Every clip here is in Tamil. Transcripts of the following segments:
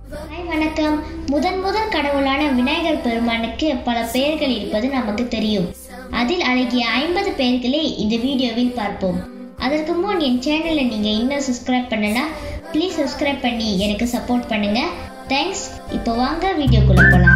ஹாய் வணக்கம் முதன் முதல் கடவுளான விநாயகர் பெருமானுக்கு பல பெயர்கள் இருப்பது நமக்கு தெரியும் அதில் அழகிய ஐம்பது பெயர்களை இந்த வீடியோவில் பார்ப்போம் அதற்கு முன் என் சேனலை நீங்கள் இன்னும் சப்ஸ்கிரைப் பண்ணனா ப்ளீஸ் சப்ஸ்கிரைப் பண்ணி எனக்கு சப்போர்ட் பண்ணுங்க தேங்க்ஸ் இப்போ வாங்க வீடியோக்குள்ள போகலாம்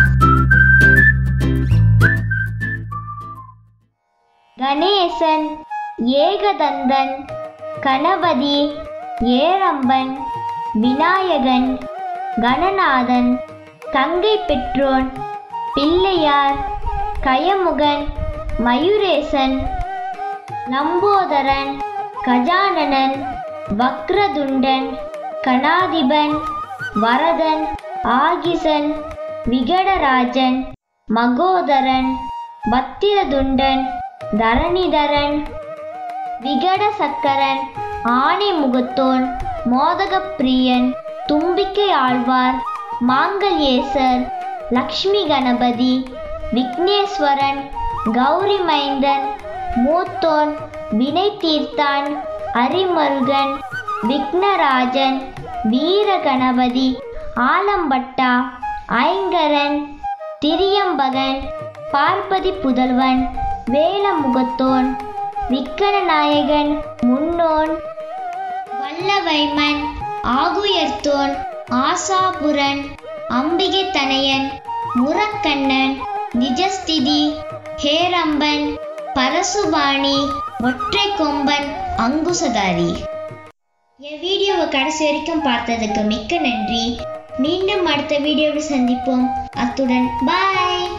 கணேசன் ஏகதந்தன் கணபதி ஏரம்பன் விநாயகன் கணநாதன் கங்கை பெற்றோன் பிள்ளையார் கயமுகன் மயூரேசன் லம்போதரன் கஜானனன் வக்ரதுண்டன் கணாதிபன் வரதன் ஆகிசன் விகடராஜன் மகோதரன் பத்திரதுண்டன் தரணிதரன் விகட சக்கரன் ஆணை முகத்தோன் மோதகப்பிரியன் தும்பிக்கை ஆழ்வார் மாங்கல்யேசர் லக்ஷ்மி கணபதி விக்னேஸ்வரன் கௌரி மைந்தன் மூத்தோன் வினை தீர்த்தான் அரிமருகன் விக்னராஜன் வீரகணபதி ஆலம்பட்டா ஐங்கரன் திரியம்பகன் பார்ப்பதி புதல்வன் வேலமுகத்தோன் விக்கணநாயகன் முன்னோன் வல்லவைமன் ஆகுயர்த்தோன் ஆசாபுரன் அம்பிகை தனையன் முரக்கண்ணன் நிஜஸ்திதி ஹேரம்பன் பரசுபாணி ஒற்றை கொம்பன் அங்குசதாரி என் வீடியோவை கடைசி வரைக்கும் பார்த்ததுக்கு மிக்க நன்றி மீண்டும் அடுத்த வீடியோவில் சந்திப்போம் அத்துடன் பாய்